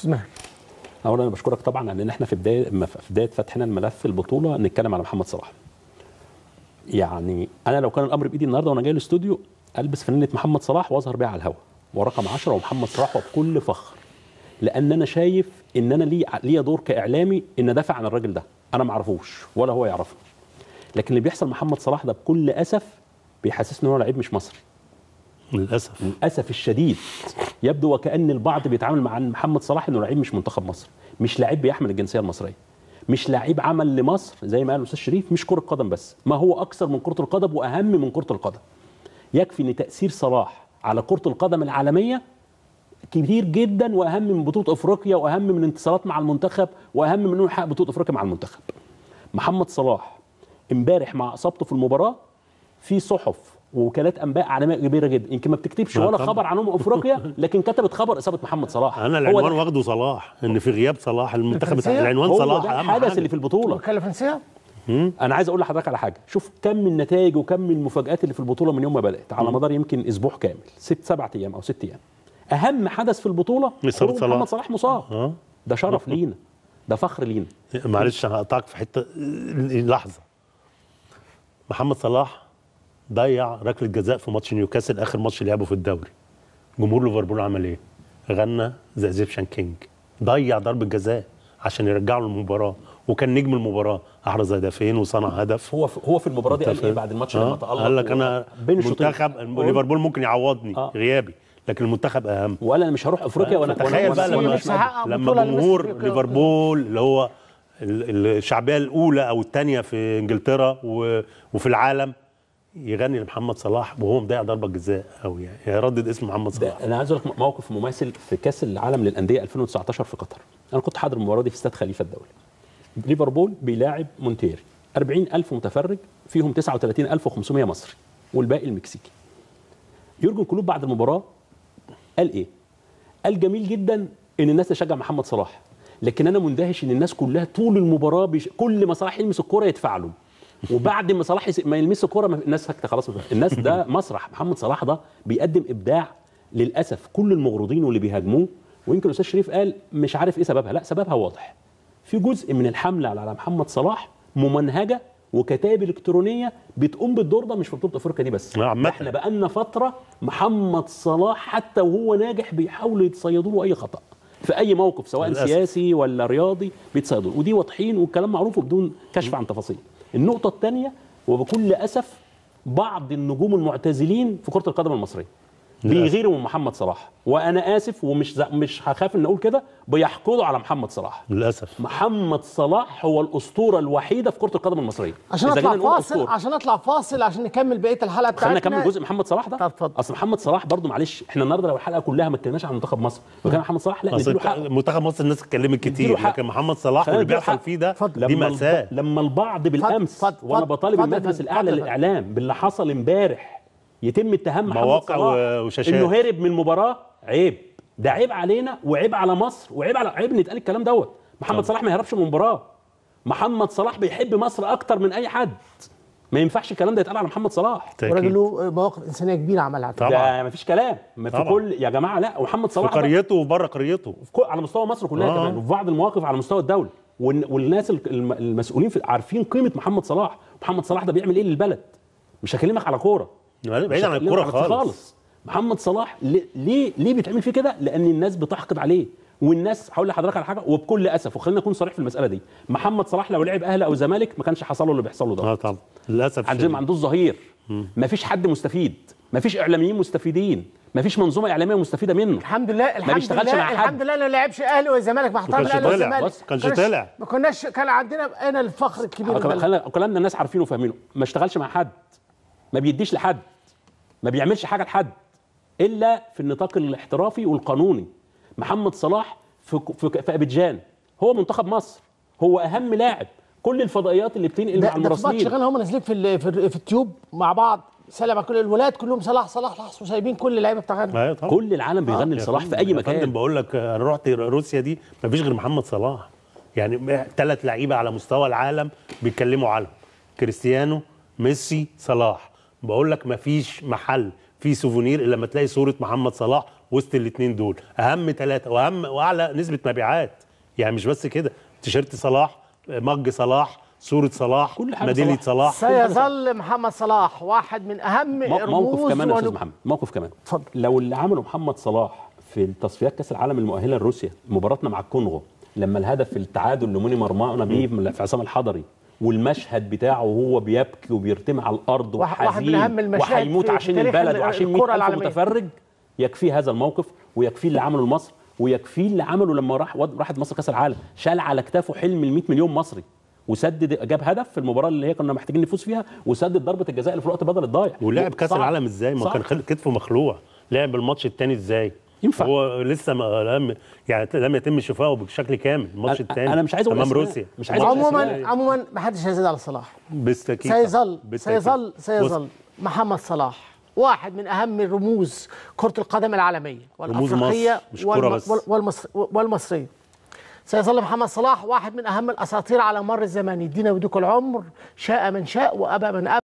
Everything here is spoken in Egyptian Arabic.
استاذ ماهر اولا انا بشكرك طبعا لان احنا في بدايه ما في بدايه فتحنا الملف البطوله نتكلم على محمد صلاح يعني انا لو كان الامر بايدي النهارده وانا جاي الاستوديو البس فانله محمد صلاح واظهر بيها على الهواء ورقم 10 ومحمد صلاح وبكل فخر لان انا شايف ان انا لي ليا دور كاعلامي ان ادافع عن الراجل ده انا ما اعرفوش ولا هو يعرفني لكن اللي بيحصل محمد صلاح ده بكل اسف بيحسسني ان هو لعيب مش مصري للاسف للاسف الشديد يبدو وكان البعض بيتعامل مع محمد صلاح انه لعيب مش منتخب مصر مش لعيب بيحمل الجنسيه المصريه مش لعيب عمل لمصر زي ما قال الاستاذ شريف مش كره قدم بس ما هو اكثر من كره القدم واهم من كره القدم يكفي ان تاثير صلاح على كره القدم العالميه كبير جدا واهم من بطوله افريقيا واهم من انتصارات مع المنتخب واهم من انه يحقق بطوله افريقيا مع المنتخب محمد صلاح امبارح مع اصابته في المباراه في صحف ووكالات انباء عالميه كبيره جدا يمكن ما بتكتبش ما ولا طبعا. خبر عن امم افريقيا لكن كتبت خبر اصابه محمد صلاح انا هو العنوان ده- واخده صلاح ان في غياب صلاح المنتخب الفرنسية؟ العنوان هو صلاح ده اهم الحدث حاجه اللي في البطوله الوكاله الفرنسيه انا عايز اقول لحضرتك على حاجه شوف كم من النتائج وكم من المفاجات اللي في البطوله من يوم ما بدات على مدار يمكن اسبوع كامل ست سبع ايام او ست ايام اهم حدث في البطوله إصابة خروج صلاح. محمد صلاح مصاب اه ده شرف لينا ده فخر لينا معلش انا هقطعك في حته لحظه محمد صلاح ضيع ركله جزاء في ماتش نيوكاسل اخر ماتش لعبه في الدوري جمهور ليفربول عمل ايه غنى ذا ايجيبشن كينج ضيع ضربه جزاء عشان يرجعه للمباراه وكان نجم المباراه احرز هدفين وصنع هدف هو في هو في المباراه دي قال ايه فاهم؟ بعد الماتش آه، لما تالق قال لك انا بين الشوطين. منتخب ليفربول ممكن يعوضني آه. غيابي لكن المنتخب اهم ولا انا مش هروح افريقيا وانا تخيل وأنا- بقى وأنا- لما مش هحقق لما بطولة لميسي جمهور في- ليفربول اللي هو ال- الشعبيه الاولى او الثانيه في انجلترا و- وفي العالم يغني لمحمد صلاح وهو مضيع ضربه جزاء او يعني يردد اسم محمد صلاح ده انا عايز اقول لك موقف مماثل في كاس العالم للانديه 2019 في قطر انا كنت حاضر المباراه دي في استاد خليفه الدولي ليفربول بيلاعب مونتيري 40000 متفرج فيهم 39500 مصري والباقي المكسيكي يورجن كلوب بعد المباراه قال ايه قال جميل جدا ان الناس تشجع محمد صلاح لكن انا مندهش ان الناس كلها طول المباراه بيش... كل ما صلاح يلمس الكوره يدفع له وبعد ما صلاح يس... ما يلمس الكوره ما... الناس ساكته خلاص الناس ده مسرح محمد صلاح ده بيقدم ابداع للاسف كل المغرضين واللي بيهاجموه ويمكن الاستاذ شريف قال مش عارف ايه سببها لا سببها واضح في جزء من الحمله على محمد صلاح ممنهجه وكتائب الكترونيه بتقوم بالدور ده مش في بطوله افريقيا دي بس لا، عامة. ده احنا بقالنا فتره محمد صلاح حتى وهو ناجح بيحاولوا يتصيدوا له اي خطا في اي موقف سواء للأسف. سياسي ولا رياضي بيتصيدوا له. ودي واضحين والكلام معروف وبدون كشف عن تفاصيل النقطه الثانيه وبكل اسف بعض النجوم المعتزلين في كره القدم المصريه للأسف. بيغيروا من محمد صلاح وانا اسف ومش ز- مش هخاف ان اقول كده بيحقدوا على محمد صلاح للاسف محمد صلاح هو الاسطوره الوحيده في كره القدم المصريه عشان إذا اطلع جينا نقول فاصل أسطورة. عشان اطلع فاصل عشان نكمل بقيه الحلقه خلينا بتاعتنا نكمل جزء محمد صلاح ده طب اتفضل. اصل محمد صلاح برضو معلش احنا النهارده لو الحلقه كلها ما اتكلمناش عن منتخب مصر وكان محمد صلاح لا اصل نديله حقه منتخب مصر الناس اتكلمت كتير نديله حق. لكن محمد صلاح خلينا واللي نديله بيحصل حق. فيه ده اتفضل. دي لما مأساة الب... لما البعض بالامس اتفضل، وانا اتفضل، بطالب اتفضل المجلس يا فندم، الاعلى اتفضل يا فندم. للاعلام باللي حصل امبارح يتم اتهام محمد مواقع صلاح و- وشاشات. انه هرب من المباراه عيب ده عيب علينا وعيب على مصر وعيب على عيب ان يتقال الكلام دوت محمد صلاح ما يهربش من المباراه محمد صلاح بيحب مصر اكتر من اي حد ما ينفعش الكلام ده يتقال على محمد صلاح تأكيد. وراجل له مواقف انسانيه كبيره عملها طبعا. ده مفيش كلام ما في طبعا. كل يا جماعه لا ومحمد في صلاح ده قريته وبره قريته في كل- على مستوى مصر كلها آه. كمان وفي بعض المواقف على مستوى الدوله والن- والناس ال- الم- المسؤولين في عارفين قيمه محمد صلاح محمد صلاح ده بيعمل ايه للبلد مش هكلمك على كوره بعيد مش عن هكلمك الكوره على خالص. خالص محمد صلاح ليه ليه, ليه بيتعمل فيه كده لان الناس بتحقد عليه والناس هقول لحضرتك على حاجه وبكل اسف وخلينا نكون صريح في المساله دي محمد صلاح لو لعب اهلي او زمالك ما كانش حصل له اللي بيحصل له ده اه طبعا للاسف عندنا شديد. ما عندوش ظهير ما فيش حد مستفيد ما فيش اعلاميين مستفيدين ما فيش منظومه اعلاميه مستفيده منه الحمد لله الحمد بيشتغلش لله مع حد. الحمد لله انه ما لعبش اهلي والزمالك مع احترامي كانش الاهلي طلع. والزمالك بص، كانش كناش- طلع. ما كناش كان عندنا انا الفخر الكبير آه، ده. خلينا كلامنا الناس عارفينه وفاهمينه ما اشتغلش مع حد ما بيديش لحد ما بيعملش حاجه لحد الا في النطاق الاحترافي والقانوني محمد صلاح في في, في ابيجان هو منتخب مصر هو اهم لاعب كل الفضائيات اللي بتنقل ده, مع ده في ماتش المراسلين شغال هم نازلين في ال- في, ال- في التيوب مع بعض سلم على كل الولاد كلهم صلاح صلاح صلاح وسايبين كل اللعيبه بتاعنا ايوه طبعا كل العالم بيغني لصلاح في اي يا فندم مكان بقول لك انا رحت روسيا دي ما فيش غير محمد صلاح يعني ثلاث لعيبه على مستوى العالم بيتكلموا عنهم كريستيانو ميسي صلاح بقول لك ما فيش محل فيه سوفونير الا لما تلاقي صوره محمد صلاح وسط الاثنين دول اهم ثلاثه واهم واعلى نسبه مبيعات يعني مش بس كده تيشيرت صلاح مج صلاح صوره صلاح كل حاجة ميداليه صلاح. صلاح سيظل محمد صلاح واحد من اهم مو- موقف رموز كمان يا استاذ ونج- محمد موقف كمان اتفضل. لو اللي عمله محمد صلاح في تصفيات كاس العالم المؤهله لروسيا مباراتنا مع الكونغو لما الهدف في التعادل لموني مرمانا بيه من- في عصام الحضري والمشهد بتاعه وهو بيبكي وبيرتمي على الارض واحد- واحد من وحزين أهم المشاهد وهيموت في- عشان في تاريخ البلد ال- وعشان الكرة 100000 العالمية. متفرج يكفيه هذا الموقف ويكفيه اللي عمله لمصر ويكفيه اللي عمله لما راح راحت مصر كاس العالم شال على كتافه حلم ال 100 مليون مصري وسدد جاب هدف في المباراه اللي هي كنا محتاجين نفوز فيها وسدد ضربه الجزاء اللي في الوقت بدل الضايع ولعب كاس صعب. العالم ازاي ما صعب. كان خل- كتفه مخلوع لعب الماتش الثاني ازاي ينفع. هو لسه ما لم يعني لم يتم شفائه بشكل كامل الماتش أنا- الثاني أنا مش عايز أقول امام أسماء. روسيا مش عايز أقول عموما أسماء. عموما ما حدش هيزيد على صلاح بالتاكيد سيظل بالتأكيد. سيظل سيظل محمد صلاح واحد من اهم رموز كره القدم العالميه رموز والافريقيه مصر، مش كرة بس. وال- والمصر والمصريه سيظل محمد صلاح واحد من اهم الاساطير على مر الزمان يدينا ويديك العمر شاء من شاء وابى من ابى